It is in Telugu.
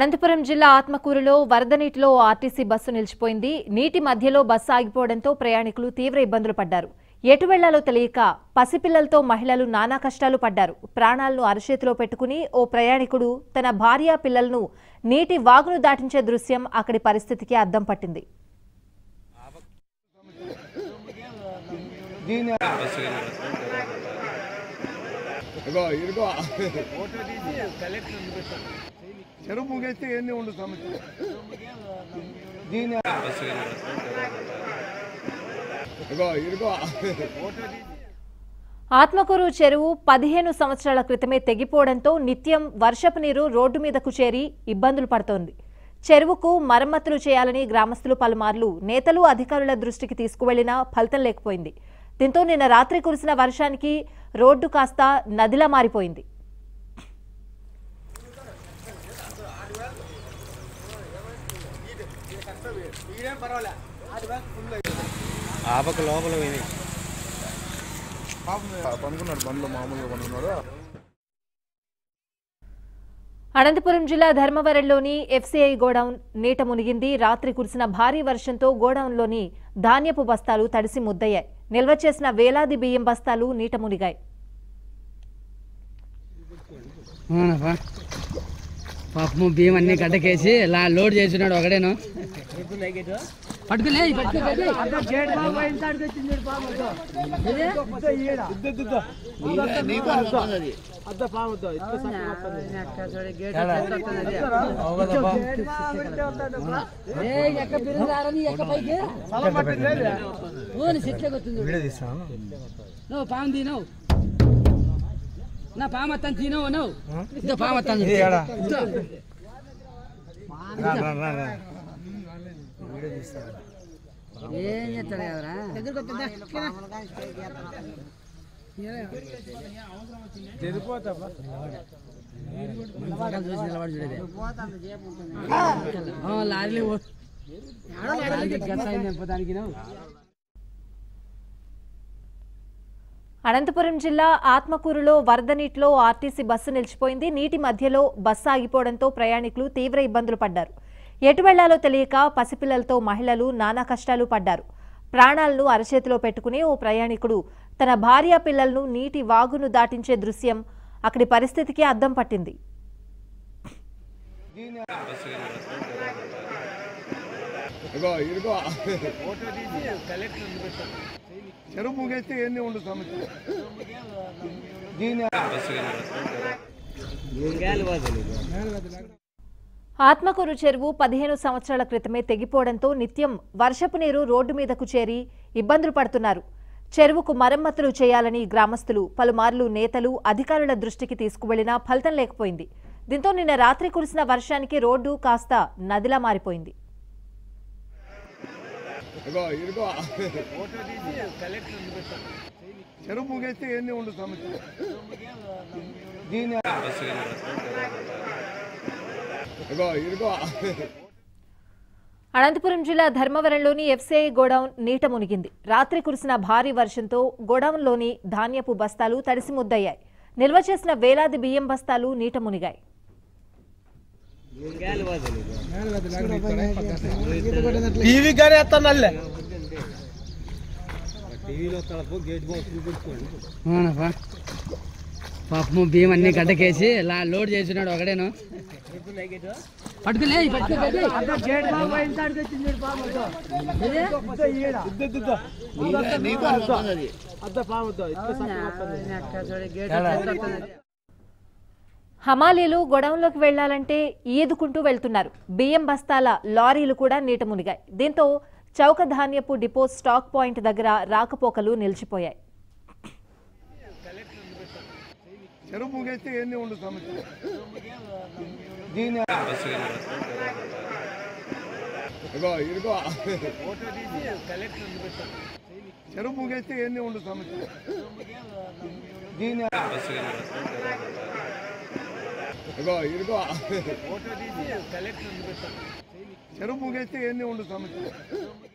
అనంతపురం జిల్లా ఆత్మకూరులో వరద నీటిలో ఓ ఆర్టీసీ బస్సు నిలిచిపోయింది నీటి మధ్యలో బస్సు ఆగిపోవడంతో ప్రయాణికులు తీవ్ర ఇబ్బందులు పడ్డారు ఎటు వెళ్లాలో తెలియక పసిపిల్లలతో మహిళలు నానా కష్టాలు పడ్డారు ప్రాణాలను అరచేతిలో పెట్టుకుని ఓ ప్రయాణికుడు తన భార్య పిల్లలను నీటి వాగును దాటించే దృశ్యం అక్కడి పరిస్థితికి అద్దం పట్టింది దీని ఇగో ఇదిగో చెరువు ముగేస్తే ఏంది ఉండు సమస్య దీని ఇగో ఇదిగో ఆత్మకూరు చెరువు పదిహేను సంవత్సరాల క్రితమే తెగిపోవడంతో నిత్యం వర్షపు నీరు రోడ్డు మీదకు చేరి ఇబ్బందులు పడుతోంది చెరువుకు మరమ్మతులు చేయాలని గ్రామస్తులు పలుమార్లు నేతలు అధికారుల దృష్టికి తీసుకువెళ్లినా ఫలితం లేకపోయింది దీంతో నిన్న రాత్రి కురిసిన వర్షానికి రోడ్డు కాస్త నదిలా మారిపోయింది ఆపక లోపల పోయినాయి పనుకున్నాడు బండ్లో మామూలుగా పనుకున్నాడు అనంతపురం జిల్లా ధర్మవరంలోని ఎఫ్సీఐ గోడౌన్ నీట మునిగింది రాత్రి కురిసిన భారీ వర్షంతో గోడౌన్లోని ధాన్యపు బస్తాలు తడిసి ముద్దయ్యాయి నిల్వ చేసిన వేలాది బియ్యం బస్తాలు నీట మునిగాయి అవునప్పా పాపము బియ్యం అన్ని గడ్డకేసి లా లోడ్ చేసినాడు ఒకడేను పట్టుకులే నువ్వు పాము తినవు నా పాము అత్తాను తినవు నువ్వు ఇదో పాము అత్తాను ఏం చేస్తాడు కదరా పక్కన చూసి నిలబడి చూడేది ఆ, లారీలో పో- లారీకి గచ్చ అయింది దానికి నువ్వు అనంతపురం జిల్లా ఆత్మకూరులో వరద నీటిలో ఆర్టీసీ బస్సు నిలిచిపోయింది నీటి మధ్యలో బస్సు ఆగిపోవడంతో ప్రయాణికులు తీవ్ర ఇబ్బందులు పడ్డారు ఎటు వెళ్లాలో తెలియక పసిపిల్లలతో మహిళలు నానా కష్టాలు పడ్డారు ప్రాణాలను అరచేతిలో పెట్టుకుని ఓ ప్రయాణికుడు తన భార్య పిల్లలను నీటి వాగును దాటించే దృశ్యం అక్కడి పరిస్థితికి అద్దం పట్టింది ఇగో ఇదిగో చెరువు ముగేస్తే ఏంది ఉండు సమస్య దీని ఆత్మకూరు చెరువు పదిహేను సంవత్సరాల క్రితమే తెగిపోవడంతో నిత్యం వర్షపు నీరు రోడ్డు మీదకు చేరి ఇబ్బందులు పడుతున్నారు చెరువుకు మరమ్మతులు చేయాలని గ్రామస్తులు పలుమార్లు నేతలు అధికారుల దృష్టికి తీసుకువెళ్లినా ఫలితం లేకపోయింది దీంతో నిన్న రాత్రి కురిసిన వర్షానికి రోడ్డు కాస్త నదిలా మారిపోయింది ఇగో ఇదిగో చెరువు ముగేస్తే ఏంది ఉండు సమస్య దీని ఇగో ఇదిగో అనంతపురం జిల్లా ధర్మవరంలోని ఎఫ్సీఐ గోడౌన్ నీట మునిగింది రాత్రి కురిసిన భారీ వర్షంతో గోడౌన్లోని ధాన్యపు బస్తాలు తడిసి ముద్దయ్యాయి నిల్వ చేసిన వేలాది బియ్యం బస్తాలు నీట మునిగాయి టీవీ కానీ ఎత్తానల్లే అవునప్పా పాపము బియ్యం అన్ని గడ్డకేసి లా లోడ్ చేసినాడు ఒకడేను పట్టుకులే హమాలీలు గొడవంలోకి వెళ్లాలంటే ఈదుకుంటూ వెళ్తున్నారు బియ్యం బస్తాల లారీలు కూడా నీట మునిగాయి దీంతో చౌక ధాన్యపు డిపో స్టాక్ పాయింట్ దగ్గర రాకపోకలు నిలిచిపోయాయి చెరువు ముగేస్తే ఏంది ఉండు సమస్య దీని ఇగో ఇదిగో చెరువు ముగేస్తే ఏంది ఉండు సమస్య దీని ఇగో ఇదిగో చెరువు ముగేస్తే ఏంది ఉండు సమస్య